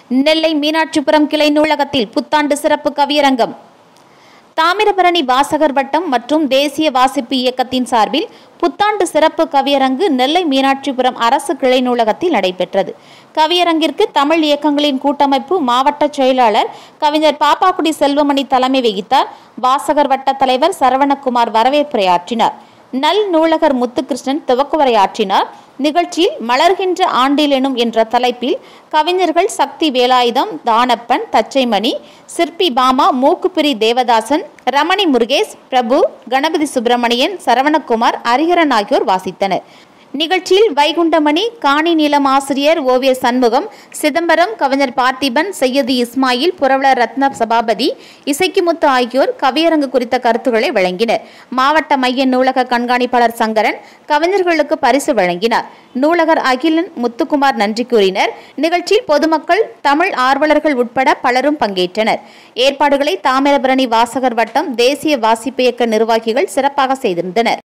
நெல்லை மீனாட்சிபுரம் கிளை நூலகத்தில் புத்தாண்டு சிறப்பு கவியரங்கம் தாமிரபரணி வாசகர் வட்டம் மற்றும் தேசிய வாசிப்பு இயக்கத்தின் சார்பில் புத்தாண்டு சிறப்பு கவியரங்கு நெல்லை மீனாட்சிபுரம் அரசு கிளை நூலகத்தில் நடைபெற்றது கவியரங்கிற்கு தமிழ் இயக்கங்களின் கூட்டமைப்பு மாவட்ட செயலாளர் கவிஞர் பாப்பாக்குடி செல்வமணி தலைமை வகித்தார் வாசகர் வட்ட தலைவர் சரவணகுமார் வரவேற்புரையாற்றினார் நல் நூலகர் முத்துகிருஷ்ணன் துவக்குரையாற்றினார் நிகழ்ச்சியில் மலர்கின்ற ஆண்டிலெனும் என்ற தலைப்பில் கவிஞர்கள் சக்தி வேலாயுதம் தானப்பன் தச்சைமணி சிற்பி பாமா மூக்குப்பிரி தேவதாசன் ரமணி முருகேஷ் பிரபு கணபதி சுப்பிரமணியன் சரவணகுமார் ஹரிஹரன் ஆகியோர் வாசித்தனர் நிகழ்ச்சியில் வைகுண்டமணி காணி நீளம் ஆசிரியர் ஓவியர் சண்முகம் சிதம்பரம் கவிஞர் பார்த்திபன் சையது இஸ்மாயில் புரவலர் ரத்ன சபாபதி இசைக்குமுத்து ஆகியோர் கவியரங்கு குறித்த கருத்துக்களை வழங்கினர் மாவட்ட மைய நூலக கண்காணிப்பாளர் சங்கரன் கவிஞர்களுக்கு பரிசு வழங்கினார் நூலகர் அகிலன் முத்துக்குமார் நன்றி கூறினர் நிகழ்ச்சியில் பொதுமக்கள் தமிழ் ஆர்வலர்கள் உட்பட பலரும் பங்கேற்றனர் ஏற்பாடுகளை தாமிரபரணி வாசகர் வட்டம் தேசிய வாசிப்பு இயக்க நிர்வாகிகள் சிறப்பாக செய்திருந்தனர்